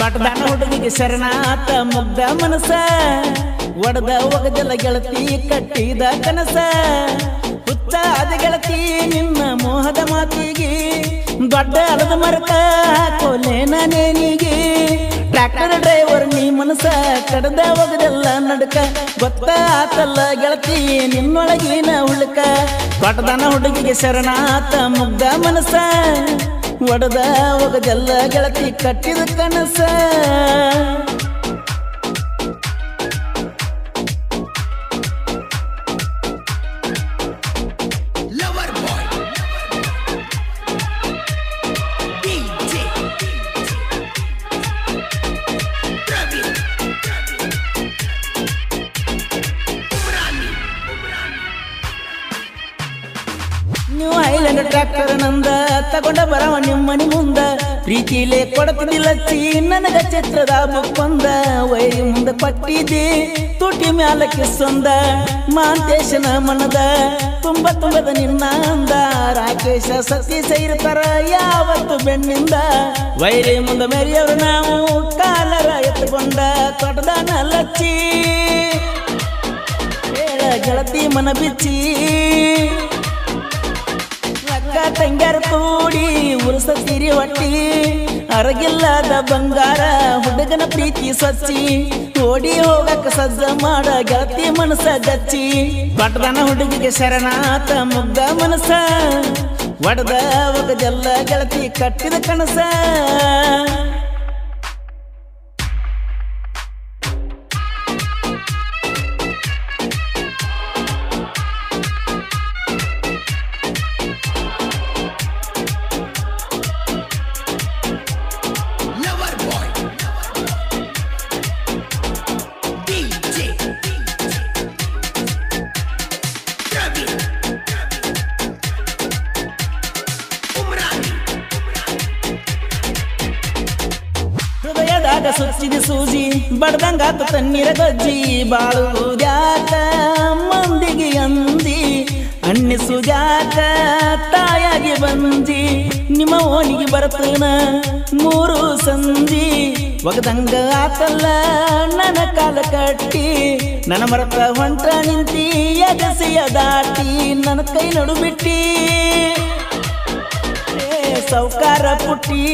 ತೊಟ್ಟದಾನ ಹುಡುಗಿಗೆ ಶರಣಾತ ಮುಗ್ಧ ಮನಸ ಒಡದ ಒಗದಲ ಗೆಳತಿ ಕಟ್ಟಿದ ಕನಸ ಹುಚ್ಚ ಅದ ಗೆಳತಿ ನಿನ್ನ ಮೋಹದ ಮಾತಿಗೆ ದೊಡ್ಡ ಅಳದ ಮರಕ ಕೊಲೆನ ನೇನಿಗೆ ಟ್ರ್ಯಾಕ್ಟರ್ ಡ್ರೈವರ್ ನೀ ಮನಸ ಕಡದ ಒಗದೆಲ್ಲ ನಡಕ ಗೊತ್ತ ಆತಲ್ಲ ಗೆಳತಿ ನಿನ್ನೊಳಗಿನ ಹುಡುಕ ತೊಟ್ಟದಾನ ಹುಡುಗಿಗೆ ಶರಣಾತ ಮುಗ್ಧ ಮನಸ ಒಡದ ಒಗದೆಲ್ಲ ಗೆಳತಿ ಕಟ್ಟಿದ ಕನಸ Lover boy. DJ. Travis. Umrani. ನೀವು ಐಲ್ಯಾಂಡ್ ಟ್ರ್ಯಾಕ್ಟರ್ ನಂದ ತಗೊಂಡ ಬರವ ನಿಮ್ಮನಿ ಮುಂದ ಪ್ರೀತಿಲೇ ಕೊಡತಿದ್ದಿಲ್ಲ ಚೀ ನನಗ ಚಿತ್ರದ ಬುಕ್ಕೊಂದ ವೈರಿ ಮುಂದ ಕೊಟ್ಟಿದ್ದಿ ತುಟಿ ಮ್ಯಾಲ ಕಿಸ್ಸೊಂದ ಮಾಂತೇಶನ ಮನದ ತುಂಬ ತುಂಬದ ನಿನ್ನ ಅಂದ ರಾಕೇಶ ಸತೀಶ ಇರ್ತಾರ ಯಾವತ್ತು ಬೆನ್ನಿಂದ ವೈರಿ ಮುಂದ ಮೆರಿಯವ್ರು ನಾವು ಕಾಲರ ಎತ್ತುಕೊಂಡ ತೊಟದಾನ ಲಚ್ಚಿ ಹೇಳ ಗೆಳತಿ ಮನ ಬಿಚ್ಚಿ ಅಕ್ಕ ತಂಗ್ಯಾರ ಕೂಡಿ ಉರುಸ ಸಿರಿ ಹೊಟ್ಟಿ ಅರಗಿಲ್ಲದ ಬಂಗಾರ ಹುಡುಗನ ಪ್ರೀತಿ ಸಚ್ಚಿ ಓಡಿ ಹೋಗಕ್ಕ ಸಜ್ಜ ಮಾಡ ಗೆಳತಿ ಮನಸ ಗಚ್ಚಿ ಪಟ್ಟದನ ಹುಡುಗಿಗೆ ಶರಣಾತ ಮುಗ್ಧ ಮನಸ ಒಡದ ಒಗದೆಲ್ಲ ಗೆಳತಿ ಕಟ್ಟಿದ ಕನಸ Lover boy. DJ. Travis. Umrani. ಹೃದಯದಾಗ ಸುಚ್ಚಿದ ಸೂಜಿ ಬಡ್ದಂಗಾತ ತಣ್ಣೀರ ಗಜ್ಜಿ ಬಾಳುವುದ್ಯಾಕ ಮಂದಿಗೆ ಅಂದಿ ಅನ್ನಿಸುದ್ಯಾಕ ತಾಯಾಗಿ ಬಂದಿ ನಿಮ್ಮ ಓಣಿಗೆ ಬರ್ತನ ಮೂರು ಸಂಧಿ ಒಗದಂಗ ಆತಲ್ಲ ನನ್ನ ಕಾಲ ಕಟ್ಟಿ ನನ್ನ ಮರತ ಹೊಂಟ ನಿಂತಿ ಎಗಸಿಯ ದಾಟಿ ನನ್ನ ಕೈ ನಡು ಬಿಟ್ಟಿ ಏ ಸೌಕಾರ ಪುಟ್ಟಿ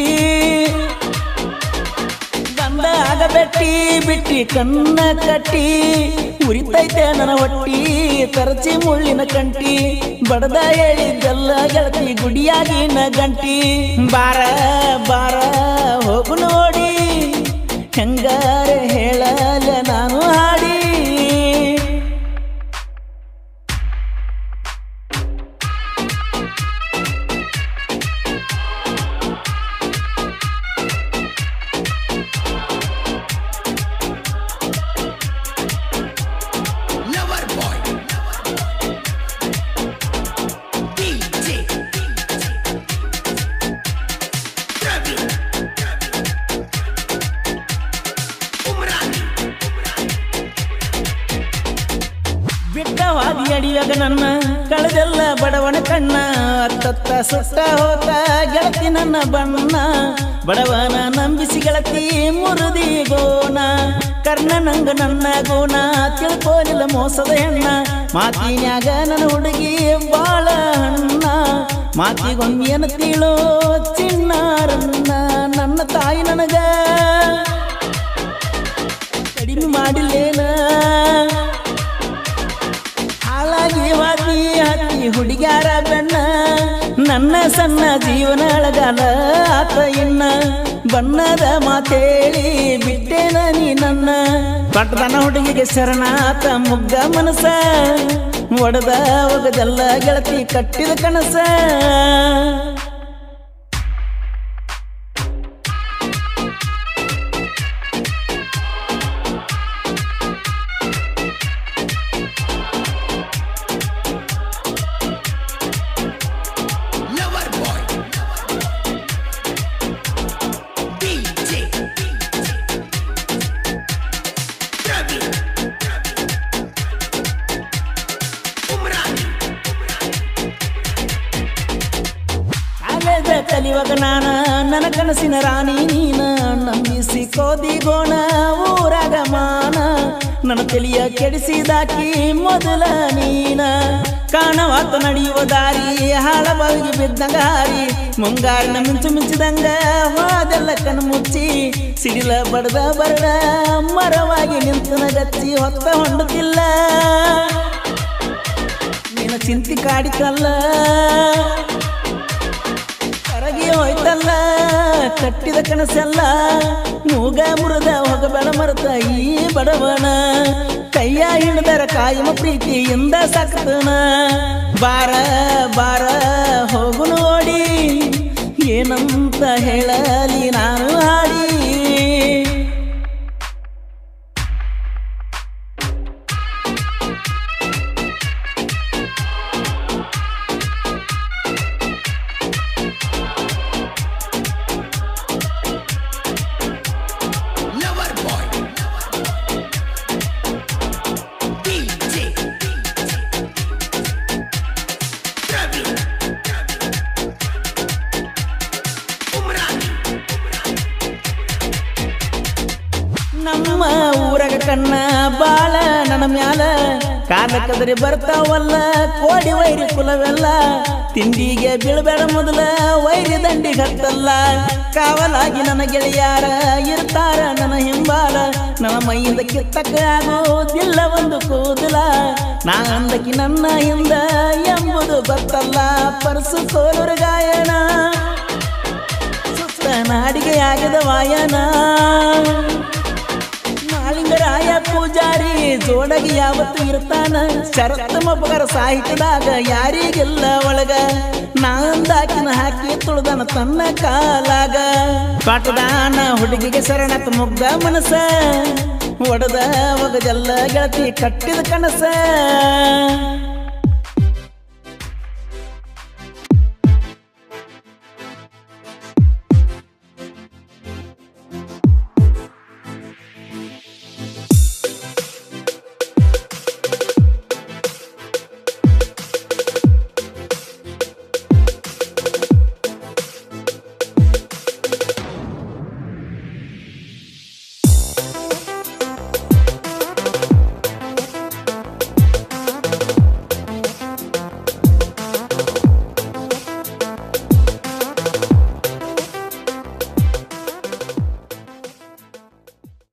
ಬಂದಾಗ ಬೆಟ್ಟಿ ಬಿಟ್ಟಿ ಕಣ್ಣ ಕಟ್ಟಿ ಉರಿತೈತೆ ನನ್ನ ಹೊಟ್ಟಿ ತರಚಿ ಮುಳ್ಳಿನ ಕಂಟಿ ಬಡದ ಹೇಳಿದ್ದಲ್ಲ ಗೆಳತಿ ಗುಡಿಯಾಗಿನ ಗಂಟಿ ಬಾರ ಬಾರ ಹೋಗು ನೋಡಿ ಹೆಂಗಾರ ಹೇಳಲ ನಾನು ಹಾಡಿ Lover boy. DJ. Travis. Umrani. ಬಿಟ್ಟ ಹಾದಿ ಅಡಿಯಾಗ ನನ್ನ ಕಳೆದೆಲ್ಲ ಬಡವನ ಕಣ್ಣ ಅತ್ತತ್ತ ಸುತ್ತ ಹೋತ ಗೆಳತಿ ನನ್ನ ಬಣ್ಣ ಬಡವನ ನಂಬಿಸಿ ಗೆಳತಿ ಮುರುದಿ ಗೋಣ ಕರ್ಣ ನಂಗ ನನ್ನ ಗೋಣ ತಿಳ್ಕೋಲಿಲ್ಲ ಮೋಸದ ಹೆಣ್ಣ ಮಾತಿನ್ಯಾಗ ನನ್ನ ಹುಡುಗಿ ಬಾಳ ಹಣ್ಣ ಮಾತಿಗೊಂದೇನು ತಿಳೋ ಚಿನ್ನಾರನ್ನ ನನ್ನ ತಾಯಿ ನನಗ ಕಡಿಮೆ ಮಾಡಿಲ್ಲೇನ ಹಾಳಾಗಿ ವಾತಿ ಹತ್ತಿ ಹುಡುಗ್ಯಾರ ಬೆನ್ನ ನನ್ನ ಸಣ್ಣ ಜೀವನ ಅಳಗಾಲ ಆತ ಇನ್ನ ಬಣ್ಣದ ಮಾತೇಳಿ ಬಿಟ್ಟೇನ ನೀ ನನ್ನ ಪಟ್ಟದನ ಹುಡುಗಿಗೆ ಶರಣಾತ ಮುಗ್ಧ ಮನಸ ಒಡದ ಒಗದೆಲ್ಲ ಗೆಳತಿ ಕಟ್ಟಿದ ಕನಸ Lover boy. DJ. Travis. Umrani. College ಕಲಿಯುವಾಗ ನಾನ ನನ್ನ ಕನಸಿನ ರಾಣಿ ನೀನ ನಂಬಿಸಿ ಕೋದಿಗೋಣ ಊರಾಗ ಮಾನ ನನ್ನ ತಲಿಯ ಕೆಡಿಸಿದಾಕಿ ಮೊದಲ ನೀನ ಕಾಣವಾತ ನಡೆಯುವ ದಾರಿ ಹಾಳಬಾವಿಗೆ ಬಿದ್ದಂಗ ಹಾರಿ ಮುಂಗಾರಿನ ಮಿಂಚು ಮಿಂಚಿದಂಗ ಹೋದೆಲ್ಲ ಕಣ್ಣು ಮುಚ್ಚಿ ಸಿಡಿಲ ಬಡದ ಬರಡ ಮರವಾಗಿ ನಿಂತನ ಗಚ್ಚಿ ಹೊತ್ತ ಹೊಂಡುತ್ತಿಲ್ಲ ನಿನ್ನ ಚಿಂತಿ ಕಾಡಿತಲ್ಲ ಕರಗಿ ಹೋಯ್ತಲ್ಲ ಕಟ್ಟಿದ ಕನಸಲ್ಲ ಮೂಗ ಮುರಿದ ಹೋಗಬೇಡ ಮರೆತ ಈ ಬಡವನ ಕೈಯ ಹಿಡಿದರ ಕಾಯಮ ಪ್ರೀತಿಯಿಂದ ಸಾಕ್ತನ ಬಾರ ಬಾರ ಹೋಗು ನೋಡಿ ಏನಂತ ಹೇಳಲಿ ನಾನು ಹಾಡಿ Lover boy. DJ. Ravi. Umrani. ನಮ್ಮ ಊರಗ ಕಣ್ಣ ಬಾಳ ನನ್ನ ಮ್ಯಾಲ ಕಾಲ ಕದರಿ ಬರ್ತಾವಲ್ಲ ಕೋಡಿ ವೈರಿ ಕುಲವೆಲ್ಲ ತಿಂಡಿಗೆ ಬೀಳ್ಬೇಡ ಮೊದಲ ವೈರಿ ದಂಡಿ ಹತ್ತಲ್ಲ ಕಾವಲಾಗಿ ನನ್ನ ಗೆಳೆಯಾರ ಇರ್ತಾರ ನನ್ನ ಹಿಂಬಾಲ ನನ್ನ ಮೈಯಿಂದ ಕಿತ್ತಕ್ಕ ಆಗೋದಿಲ್ಲ ಒಂದು ಕೂದಲ ನಾ ಅಂದಕಿ ನನ್ನ ಹಿಂದ ಎಂಬುದು ಗೊತ್ತಲ್ಲ ಪರಸು ಕೋಲೂರು ಗಾಯನ ಸುತ್ತ ನಾಡಿಗೆ ಆಗದ ವಾಯನ ಮಾಳಿಂಗರಾಯ ಪೂಜಾರಿ ಜೋಡಗಿ ಯಾವತ್ತು ಇರ್ತಾನ ಶರತ್ತ ಮಬ್ಬಗರ ಸಾಹಿತ್ಯದಾಗ ಯಾರಿಗೆಲ್ಲ ಒಳಗ ನಾಂದಾಕಿನ ಹಾಕಿ ತುಳ್ದನ ತನ್ನ ಕಾಲಾಗ ಪಾಟದಾನ ಹುಡುಗಿಗೆ ಶರಣತ್ ಮುಗ್ಧ ಮನಸ ಒಡದ ಒಗಜಲ್ಲ ಗೆಳತಿ ಕಟ್ಟಿದ ಕನಸ